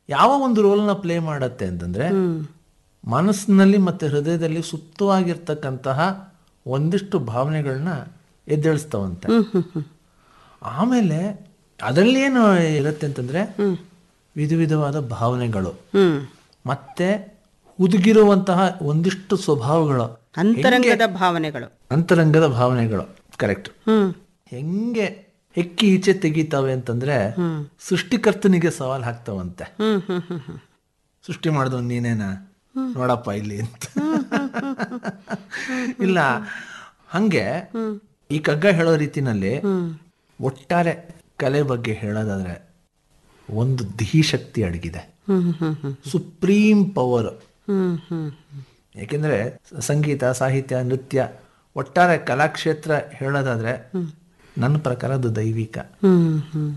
ಯಾವ ಒಂದು ರೋಲ್ನ ಪ್ಲೇ ಮಾಡತ್ತೆ ಅಂತಂದ್ರೆ ಮನಸ್ಸಿನಲ್ಲಿ ಮತ್ತೆ ಹೃದಯದಲ್ಲಿ ಸುಪ್ತವಾಗಿರ್ತಕ್ಕಂತಹ ಒಂದಿಷ್ಟು ಭಾವನೆಗಳನ್ನ ಎದ್ದೇಳಿಸ್ತಾವಂತೆ ಆಮೇಲೆ ಅದರಲ್ಲಿ ಏನು ಇರುತ್ತೆ ಅಂತಂದ್ರೆ ವಿಧ ವಿಧವಾದ ಭಾವನೆಗಳು ಹ್ಮ್ ಮತ್ತೆ ಹುದುಗಿರುವಂತಹ ಒಂದಿಷ್ಟು ಸ್ವಭಾವಗಳು ಅಂತರಂಗದ ಭಾವನೆಗಳು ಅಂತರಂಗದ ಭಾವನೆಗಳು ಕರೆಕ್ಟ್ ಹ್ಮ್ ಹೆಂಗೆ ಹೆಕ್ಕಿ ಈಚೆ ತೆಗಿತಾವೆ ಅಂತಂದ್ರೆ ಸೃಷ್ಟಿಕರ್ತನಿಗೆ ಸವಾಲ್ ಹಾಕ್ತಾವಂತೆ ಹ್ಮ್ ಹ್ಮ್ ಹ್ಮ್ ಹ್ಮ್ ಸೃಷ್ಟಿ ಮಾಡಿದವ್ ನೀನೇನಾ ನೋಡಪ್ಪ ಇಲ್ಲಿ ಅಂತ ಇಲ್ಲ ಹಂಗೆ ಈ ಕಗ್ಗ ಹೇಳೋ ರೀತಿನಲ್ಲಿ ಒಟ್ಟಾರೆ ಕಲೆ ಬಗ್ಗೆ ಹೇಳೋದಾದ್ರೆ ಒಂದು ಧೀಶಕ್ತಿ ಅಡಗಿದೆ ಹ್ಮ್ ಹ್ಮ್ ಹ್ಮ್ ಸುಪ್ರೀಂ ಪವರ್ ಹ್ಮ್ ಹ್ಮ್ ಯಾಕೆಂದ್ರೆ ಸಂಗೀತ ಸಾಹಿತ್ಯ ನೃತ್ಯ ಒಟ್ಟಾರೆ ಕಲಾಕ್ಷೇತ್ರ ಹೇಳೋದಾದ್ರೆ ನನ್ನ ಪ್ರಕಾರ ಅದು ದೈವಿಕ ಹ್ಮ್ ಹ್ಮ್